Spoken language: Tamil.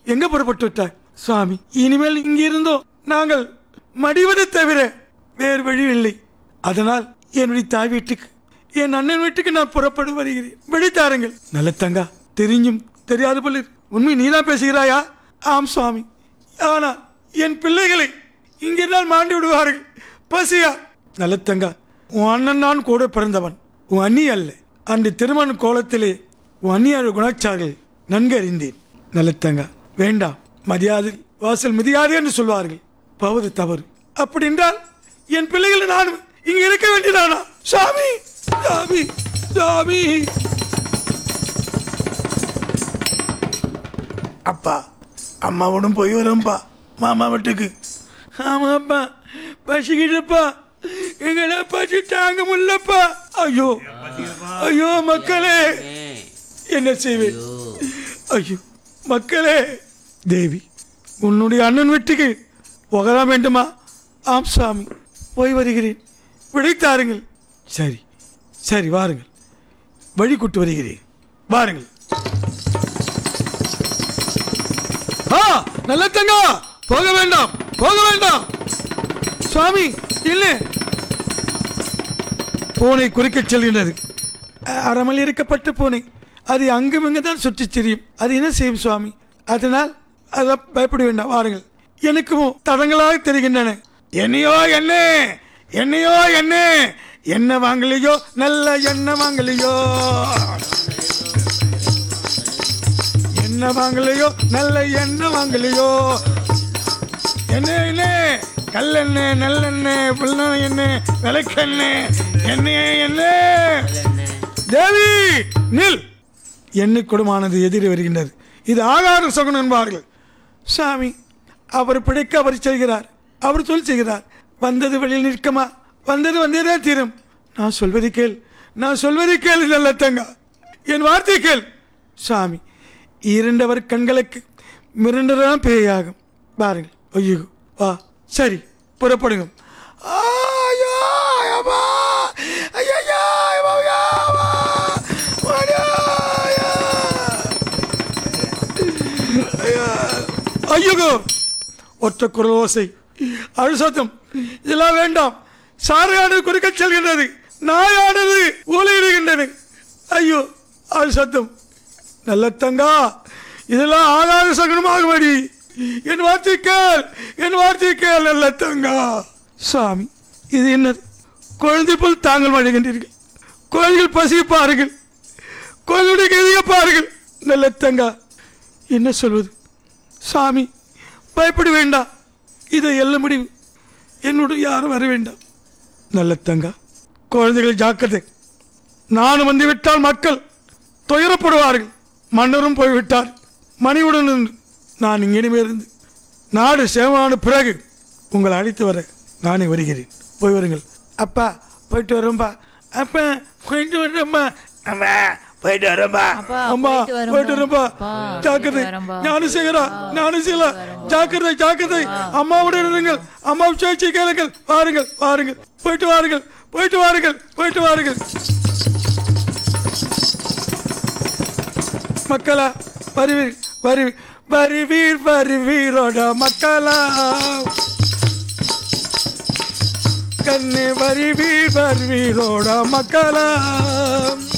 எங்க புறப்பட்டு விட்டாய் சுவாமி இனிமேல் இங்கிருந்தோம் நாங்கள் மடிவதை தவிர வேறு வழி இல்லை அதனால் என்னுடைய தாய் வீட்டுக்கு என் அண்ணன் வீட்டுக்கு நான் புறப்பட்டு வருகிறேன் விழித்தாருங்கள் நல்ல தங்கா தெரிஞ்சும் தெரியாது போல இருக்கு. உண்மை நீதான் பேசுகிறாயா ஆம் சுவாமி ஆனால் என் பிள்ளைகளை இங்கிருந்தால் மாண்டு விடுவார்கள் பசியா நல்ல தங்கா உன் அண்ணன் நான் கூட பிறந்தவன் உன் அண்ணி அல்ல அன்று திருமண கோலத்திலே உன் அண்ணியார் குணாச்சார்கள் நன்கு அறிந்தேன் நல்ல தங்கா வேண்டாம் மரியாதை வாசல் மிதியாது என்று சொல்வார்கள் பவது தவறு அப்படி என்றால் என் பிள்ளைகளை நான் இங்க இருக்க வேண்டியதானா சாமி சாமி சாமி அப்பா அம்மாவோடும் போய் வரோம்ப்பா மாமா வீட்டுக்கு ஆமாப்பா பசிக்கிட்டுப்பா எங்களை பசி தாங்க முடியலப்பா ஐயோ ஐயோ மக்களே என்ன செய்வேன் ஐயோ மக்களே தேவி உன்னுடைய அண்ணன் வீட்டுக்கு போகலாம் வேண்டுமா ஆம் சாமி போய் வருகிறேன் விடைத்தாருங்கள் சரி சரி வாருங்கள் வழி கூட்டு வருகிறேன் வாருங்கள் ஆ நல்ல தங்கா போக வேண்டாம் போக வேண்டாம் சுவாமி இல்லை பூனை குறுக்கச் செல்கின்றது அ- அறமல் இருக்கப்பட்ட பூனை அது அங்கும் இங்கு தான் சுற்றித் திரியும் அது என்ன செய்யும் சுவாமி அதனால் அதை பயப்பட வேண்டாம் வாருங்கள் எனக்கும் தடங்களாக தெரிகின்றன என்னையோ என்ன என்னையோ என்ன என்ன வாங்கலையோ நல்ல எண்ணெய் வாங்கலையோ என்ன வாங்கலையோ நல்ல எண்ணெய் வாங்கலையோ என்ன என்ன கல்லெண்ணெய் நல்லெண்ணெய் புல்ல எண்ணெய் விளக்கெண்ணெய் எண்ணெய் என்ன தேவி நில் எண்ணெய் குடமானது எதிரி வருகின்றது இது ஆகார சகுனம் என்பார்கள் சாமி அவர் பிடிக்க அவர் செய்கிறார் அவர் சொல் செய்கிறார் வந்தது வெளியில் நிற்கமா வந்தது வந்ததே தீரும் நான் சொல்வதை கேள் நான் சொல்வதை கேள் நல்ல தங்கா என் வார்த்தை கேள் சாமி இரண்டவர் கண்களுக்கு மிரண்டதான் பேயாகும் பாருங்கள் ஐயோ வா சரி புறப்படுங்க ஆயா, யப்பா, ஐயையா, யப்பா, யப்பா, ஐயா. ஐயோ ஒற்ற குரல் ஓசை அழுசத்தம் இதெல்லாம் வேண்டாம் சாரையானது குறுக்க செல்கின்றது நாயானது ஊழையிடுகின்றது ஐயோ அழுசத்தம் நல்ல தங்கா இதெல்லாம் ஆகாத சகனமாகும்படி என் வார்த்தை கேள் என் வார்த்தை கேள் நல்ல தங்கா சாமி இது என்னது குழந்தை போல் தாங்கள் வழங்குகின்றீர்கள் குழந்தைகள் பசிப்பார்கள் குழந்தையுடைய கதியை பாருங்கள் நல்ல தங்கா என்ன சொல்வது சாமி பயப்பட வேண்டாம் இதை எல்ல முடிவு என்னோட யாரும் வர வேண்டாம் நல்ல தங்கா குழந்தைகள் ஜாக்கிரதை நானும் வந்து விட்டால் மக்கள் துயரப்படுவார்கள் மன்னரும் போய்விட்டார் மணியுடன் இருந்து நான் இங்கினிமே இருந்து நாடு சேவமான பிறகு உங்களை அழைத்து வர நானே வருகிறேன் போய் வருங்கள் அப்பா போயிட்டு வரோம்பா அப்பா போயிட்டு வரோம்பா அம்மா போயிட்டு வரோம்பா அப்பா, அம்மா போயிட்டு வரோம்பா. போயிட்டு வரோம்பா அப்பா, ஜாக்கிரதை போயிட்டு வரோம்பா. ஞானம் செய்கிறா ஞானம் செய்யலா ஜாக்கிரதை ஜாக்கிரதை அம்மாவுடன் இருங்கள் அம்மா பேச்சை கேளுங்கள் வாருங்கள் வாருங்கள் போயிட்டு வாருங்கள் போயிட்டு வாருங்கள் போயிட்டு வாருங்கள் மக்களா வருவீர் வருவீர் வருவீர் வருவீரோட மக்களா கண்ணு வருவீர் வருவீரோட மக்களா